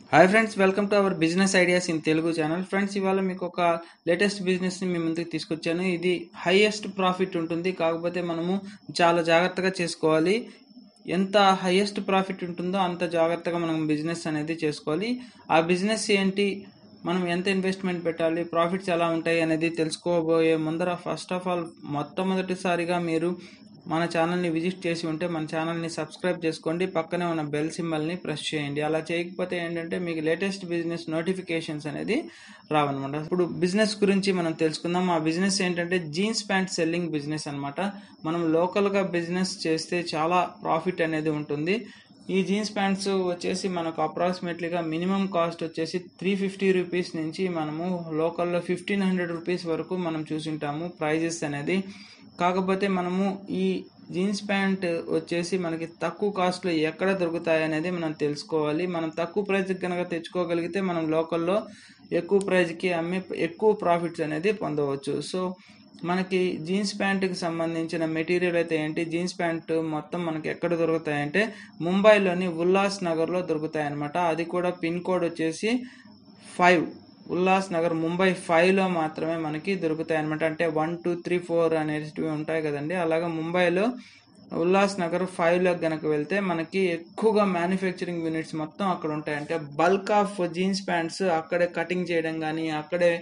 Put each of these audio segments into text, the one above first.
hi friends welcome to our business ideas in Telugu channel friends ఇవాళ మీకు ఒక latest బిజినెస్ని మీ ముందుకు తీసుకొచ్చాను ఇది హైయెస్ట్ ప్రాఫిట్ ఉంటుంది కాకపోతే మనము చాలా జాగ్రత్తగా చేసుకోవాలి ఎంత హైయెస్ట్ ప్రాఫిట్ ఉంటుందో అంత జాగ్రత్తగా మనం బిజినెస్ అనేది చేసుకోవాలి ఆ బిజినెస్ ఏంటి మనం ఎంత ఇన్వెస్ట్మెంట్ పెట్టాలి ప్రాఫిట్స్ ఎలా ఉంటాయి అనేది తెలుసుకోబోయే ముందర ఫస్ట్ ఆఫ్ ఆల్ మొట్టమొదటిసారిగా మీరు మన ఛానల్ని విజిట్ చేసి ఉంటే మన ఛానల్ని సబ్స్క్రైబ్ చేసుకోండి పక్కనే ఉన్న బెల్ సింబల్ని ప్రెస్ చేయండి అలా చేయకపోతే ఏంటంటే మీకు లేటెస్ట్ బిజినెస్ నోటిఫికేషన్స్ అనేది రావన్నమాట ఇప్పుడు బిజినెస్ గురించి మనం తెలుసుకుందాం ఆ బిజినెస్ ఏంటంటే జీన్స్ ప్యాంట్ సెల్లింగ్ బిజినెస్ అనమాట మనం లోకల్గా బిజినెస్ చేస్తే చాలా ప్రాఫిట్ అనేది ఉంటుంది ఈ జీన్స్ ప్యాంట్స్ వచ్చేసి మనకు అప్రాక్సిమేట్లీగా మినిమం కాస్ట్ వచ్చేసి త్రీ ఫిఫ్టీ రూపీస్ నుంచి మనము లోకల్లో ఫిఫ్టీన్ హండ్రెడ్ రూపీస్ వరకు మనం చూసింటాము ప్రైజెస్ అనేది కాకపోతే మనము ఈ జీన్స్ ప్యాంట్ వచ్చేసి మనకి తక్కువ కాస్ట్లో ఎక్కడ దొరుకుతాయి అనేది మనం తెలుసుకోవాలి మనం తక్కువ ప్రైస్కి కనుక తెచ్చుకోగలిగితే మనం లోకల్లో ఎక్కువ ప్రైస్కి అమ్మి ఎక్కువ ప్రాఫిట్స్ అనేది పొందవచ్చు సో మనకి జీన్స్ ప్యాంటుకి సంబంధించిన మెటీరియల్ అయితే ఏంటి జీన్స్ ప్యాంట్ మొత్తం మనకి ఎక్కడ దొరుకుతాయంటే ముంబైలోని ఉల్లాస్ నగర్లో దొరుకుతాయి అనమాట అది కూడా పిన్ కోడ్ వచ్చేసి ఫైవ్ ఉల్లాస్ నగర్ ముంబై ఫైవ్లో మాత్రమే మనకి దొరుకుతాయి అనమాట అంటే వన్ టూ త్రీ ఫోర్ అనేటివి ఉంటాయి కదండి అలాగా ముంబైలో ఉల్లాస్ నగర్ ఫైవ్లో కనుక వెళ్తే మనకి ఎక్కువగా మ్యానుఫ్యాక్చరింగ్ యూనిట్స్ మొత్తం అక్కడ ఉంటాయి అంటే బల్క్ ఆఫ్ జీన్స్ ప్యాంట్స్ అక్కడే కటింగ్ చేయడం కానీ అక్కడే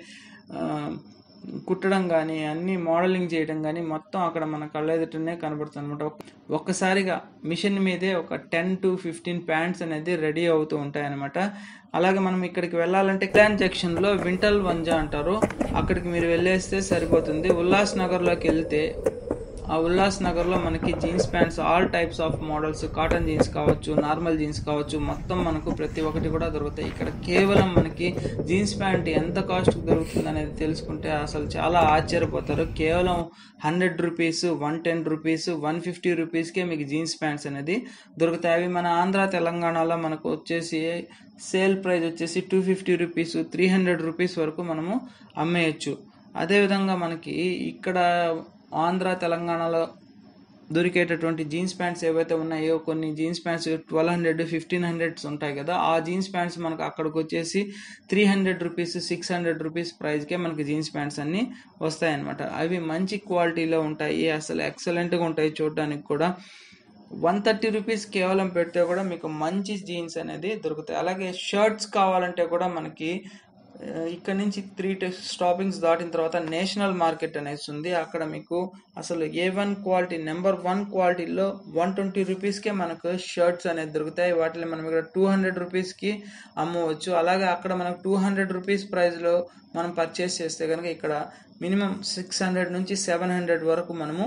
కుట్టడం కానీ అన్ని మోడలింగ్ చేయడం కానీ మొత్తం అక్కడ మన కళ్ళెదుటనే కనబడుతుంది అనమాట ఒక్కసారిగా మిషన్ మీదే ఒక టెన్ టు ఫిఫ్టీన్ ప్యాంట్స్ అనేది రెడీ అవుతూ ఉంటాయి అనమాట అలాగే మనం ఇక్కడికి వెళ్ళాలంటే క్లాన్ జంక్షన్లో వింటల్ వంజా అంటారు అక్కడికి మీరు వెళ్ళేస్తే సరిపోతుంది ఉల్లాస్ నగర్లోకి వెళ్తే ఆ ఉల్లాస్ నగర్లో మనకి jeans pants all types of models cotton jeans కావచ్చు నార్మల్ జీన్స్ కావచ్చు మొత్తం మనకు ప్రతి ఒక్కటి కూడా దొరుకుతాయి ఇక్కడ కేవలం మనకి జీన్స్ ప్యాంట్ ఎంత కాస్ట్ దొరుకుతుంది అనేది తెలుసుకుంటే అసలు చాలా ఆశ్చర్యపోతారు కేవలం hundred rupees one ten rupees one fifty రూపీస్కే మీకు జీన్స్ ప్యాంట్స్ అనేది దొరుకుతాయి అవి మన ఆంధ్ర తెలంగాణలో మనకు వచ్చేసి సేల్ ప్రైస్ వచ్చేసి two fifty rupees three hundred rupees వరకు మనము అమ్మేయచ్చు అదేవిధంగా మనకి ఇక్కడ ఆంధ్ర తెలంగాణలో దొరికేటటువంటి జీన్స్ ప్యాంట్స్ ఏవైతే ఉన్నాయో కొన్ని jeans pants twelve hundred fifteen hundreds ఉంటాయి కదా ఆ జీన్స్ ప్యాంట్స్ మనకు అక్కడికి వచ్చేసి three hundred rupees six hundred rupees ప్రైస్కే మనకి జీన్స్ ప్యాంట్స్ అన్నీ వస్తాయన్నమాట అవి మంచి క్వాలిటీలో ఉంటాయి అసలు ఎక్సలెంట్గా ఉంటాయి చూడడానికి కూడా వన్ థర్టీ రూపీస్ కేవలం పెడితే కూడా మీకు మంచి జీన్స్ అనేది దొరుకుతాయి అలాగే షర్ట్స్ కావాలంటే కూడా మనకి ఇక్కడ నుంచి త్రీ స్టాపింగ్స్ దాటిన తర్వాత నేషనల్ మార్కెట్ అనేసి ఉంది అక్కడ మీకు అసలు A one quality number one క్వాలిటీలో వన్ ట్వంటీ రూపీస్కే మనకు షర్ట్స్ అనేది దొరుకుతాయి వాటిని మనం ఇక్కడ టూ హండ్రెడ్ రూపీస్కి అమ్మవచ్చు అలాగే అక్కడ మనకు టూ హండ్రెడ్ రూపీస్ ప్రైస్లో మనం పర్చేస్ చేస్తే కనుక ఇక్కడ మినిమం సిక్స్ హండ్రెడ్ నుంచి సెవెన్ హండ్రెడ్ వరకు మనము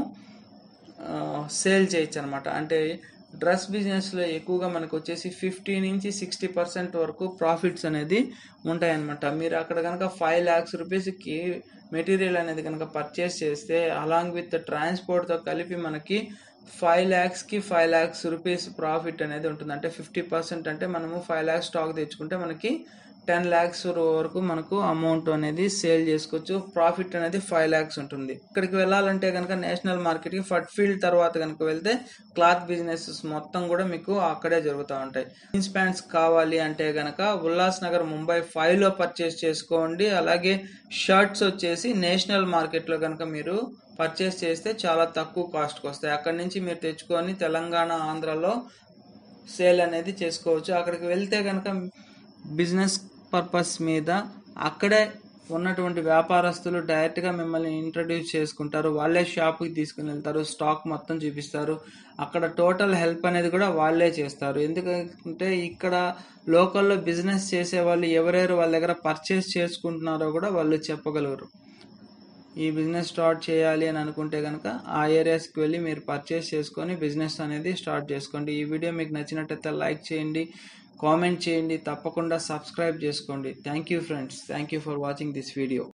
సేల్ చేయొచ్చు అనమాట అంటే డ్రెస్ బిజినెస్లో ఎక్కువగా మనకు వచ్చేసి ఫిఫ్టీ నుంచి సిక్స్టీ పర్సెంట్ వరకు ప్రాఫిట్స్ అనేది ఉంటాయన్నమాట మీరు అక్కడ కనుక ఫైవ్ ల్యాక్స్ రూపీస్కి మెటీరియల్ అనేది కనుక పర్చేస్ చేస్తే అలాంగ్ విత్ ట్రాన్స్పోర్ట్తో కలిపి మనకి ఫైవ్ ల్యాక్స్కి ఫైవ్ ల్యాక్స్ రూపీస్ ప్రాఫిట్ అనేది ఉంటుంది అంటే ఫిఫ్టీ పర్సెంట్ అంటే మనము ఫైవ్ ల్యాక్స్ స్టాక్ తెచ్చుకుంటే మనకి టెన్ ల్యాక్స్ వరకు మనకు అమౌంట్ అనేది సేల్ చేసుకోవచ్చు ప్రాఫిట్ అనేది ఫైవ్ ల్యాక్స్ ఉంటుంది ఇక్కడికి వెళ్ళాలంటే కనుక నేషనల్ మార్కెట్కి ఫట్ ఫీల్డ్ తర్వాత కనుక వెళ్తే క్లాత్ బిజినెసెస్ మొత్తం కూడా మీకు అక్కడే జరుగుతూ ఉంటాయి జీన్స్ ప్యాంట్స్ కావాలి అంటే కనుక ఉల్లాస్ నగర్ ముంబై ఫైవ్లో పర్చేస్ చేసుకోండి అలాగే షర్ట్స్ వచ్చేసి నేషనల్ మార్కెట్లో కనుక మీరు పర్చేస్ చేస్తే చాలా తక్కువ కాస్ట్కి వస్తాయి అక్కడి నుంచి మీరు తెచ్చుకొని తెలంగాణ ఆంధ్రాలో సేల్ అనేది చేసుకోవచ్చు అక్కడికి వెళ్తే కనుక బిజినెస్ పర్పస్ మీద అక్కడే ఉన్నటువంటి వ్యాపారస్తులు డైరెక్ట్గా మిమ్మల్ని ఇంట్రడ్యూస్ చేసుకుంటారు వాళ్ళే షాప్కి తీసుకుని వెళ్తారు స్టాక్ మొత్తం చూపిస్తారు అక్కడ టోటల్ హెల్ప్ అనేది కూడా వాళ్ళే చేస్తారు ఎందుకంటే ఇక్కడ లోకల్లో బిజినెస్ చేసే వాళ్ళు ఎవరెవరు వాళ్ళ దగ్గర పర్చేస్ చేసుకుంటున్నారో కూడా వాళ్ళు చెప్పగలరు ఈ బిజినెస్ స్టార్ట్ చేయాలి అని అనుకుంటే కనుక ఆ ఏరియాస్కి వెళ్ళి మీరు పర్చేస్ చేసుకొని బిజినెస్ అనేది స్టార్ట్ చేసుకోండి ఈ వీడియో మీకు నచ్చినట్టయితే లైక్ చేయండి కామెంట్ చేయండి తప్పకుండా సబ్స్క్రైబ్ చేసుకోండి thank you friends thank you for watching this video